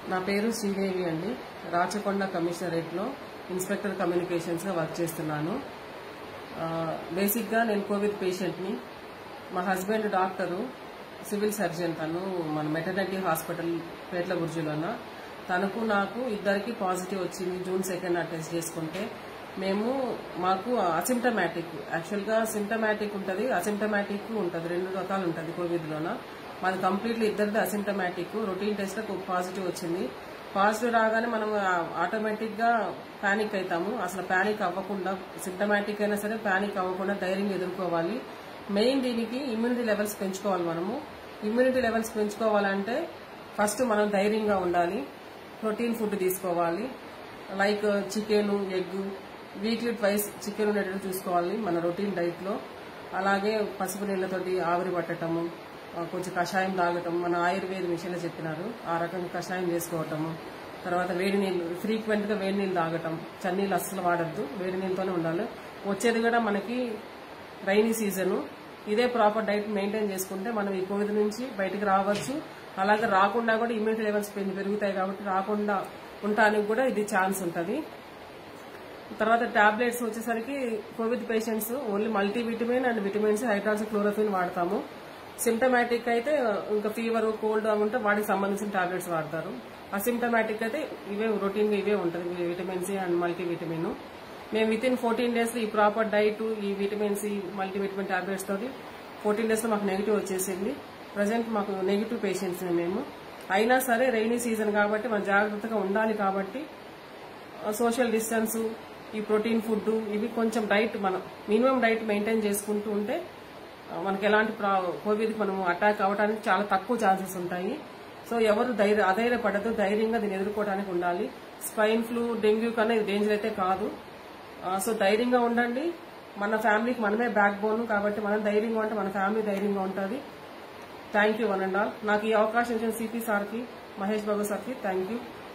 నా పేరు శ్రీదేవి అండి రాచకొండ కమిషనరేట్లో ఇన్స్పెక్టర్ కమ్యూనికేషన్స్గా వర్క్ చేస్తున్నాను ఆ, బేసిక్గా నేను కోవిడ్ పేషెంట్ని మా హస్బెండ్ డాక్టరు సివిల్ సర్జన్ తను మన మెటర్నిటీ హాస్పిటల్ పేట్ల గుర్జులోన తనకు నాకు ఇద్దరికి పాజిటివ్ వచ్చింది జూన్ సెకండ్ ఆ టెస్ట్ చేసుకుంటే మేము మాకు అసిమ్టమాటిక్ యాక్చువల్గా సిమ్టమాటిక్ ఉంటుంది అసిమ్టమాటిక్ ఉంటుంది రెండు రకాలు ఉంటుంది కోవిడ్లోన మాది కంప్లీట్లీ ఇద్దరిది అసిమ్టమాటిక్ రొటీన్ టెస్ట్ పాజిటివ్ వచ్చింది పాజిటివ్ రాగానే మనం ఆటోమేటిక్ గా పానిక్ అవుతాము అసలు పానిక్ అవ్వకుండా సిమ్టమాటిక్ అయినా సరే పానిక్ అవ్వకుండా ధైర్యంగా ఎదుర్కోవాలి మెయిన్ దీనికి ఇమ్యూనిటీ లెవెల్స్ పెంచుకోవాలి మనము ఇమ్యూనిటీ లెవెల్స్ పెంచుకోవాలంటే ఫస్ట్ మనం ధైర్యంగా ఉండాలి ప్రోటీన్ ఫుడ్ తీసుకోవాలి like chicken egg weekly twice chicken ఉండేటట్టు చూసుకోవాలి మన రొటీన్ డైట్ లో అలాగే పసుపు నీళ్లతోటి ఆవిరి పట్టటము ఆ, కొంచెం కషాయం తాగటం మన ఆయుర్వేద విషయంలో చెప్పినారు ఆ రకంగా కషాయం చేసుకోవటము తర్వాత వేడి నీళ్ళు ఫ్రీక్వెంట్ గా వేడి నీళ్ళు తాగటం చన్నీళ్ళు అస్సలు వాడద్దు వేడి నీళ్ళతోనే ఉండాలి వచ్చేది కూడా మనకి రైనీ సీజన్ ఇదే ప్రాపర్ డైట్ మెయింటైన్ చేసుకుంటే మనం ఈ కోవిడ్ నుంచి బయటికి రావచ్చు అలాగే రాకుండా కూడా ఇమ్యూనిటీ లెవెల్స్ పెరిగి- పెరుగుతాయి కాబట్టి రాకుండా ఉండటానికి కూడా ఇది ఛాన్స్ ఉంటుంది తర్వాత టాబ్లెట్స్ వచ్చేసరికి covid patients only multivitamin and vitamins hydroxychloroquine వాడతాము సిమ్టమాటిక్ అయితే ఇంకా ఫీవర్ కోల్డ్ అవి ఉంటే వాటికి సంబంధించిన టాబ్లెట్స్ వాడతారు అసిమ్టమాటిక్ అయితే ఇవే రొటీన్ ఇవే ఉంటుంది విటమిన్ సి అండ్ మల్టీవిటమిన్ మేము విత్ ఇన్ ఫోర్టీన్ డేస్ ఈ ప్రాపర్ డైట్ ఈ విటమిన్ సి మల్టీవిటమిన్ టాబ్లెట్స్ తోటి ఫోర్టీన్ డేస్ లో మాకు నెగిటివ్ వచ్చేసింది ప్రజెంట్ మాకు నెగిటివ్ పేషెంట్స్ మేము అయినా సరే రైనీ సీజన్ కాబట్టి మనం జాగ్రత్తగా ఉండాలి కాబట్టి సోషల్ డిస్టెన్స్ ఈ ప్రోటీన్ ఫుడ్ ఇవి కొంచెం డైట్ మనం మినిమం డైట్ మెయింటైన్ చేసుకుంటూ ఉంటే ఆ, మనకి ఎలాంటి కోవిడ్ మనం అటాక్ అవ్వడానికి చాలా తక్కువ ఛాన్సెస్ ఉంటాయి సో ఎవరు ధైర్య అధైర్యపడదు ధైర్యంగా దీన్ని ఎదుర్కోవడానికి ఉండాలి స్పైన్ ఫ్లూ డెంగ్యూ కన్నా ఇది డేంజర్ అయితే కాదు ఆ, సో ధైర్యంగా ఉండండి మన ఫ్యామిలీకి మనమే బ్యాక్ బోన్ కాబట్టి మనం ధైర్యంగా ఉంటే మన ఫ్యామిలీ ధైర్యంగా ఉంటుంది thank you one and all నాకు ఈ అవకాశం ఇచ్చిన సిపి సార్కి మహేష్ బాబు సార్కి థ్యాంక్ యూ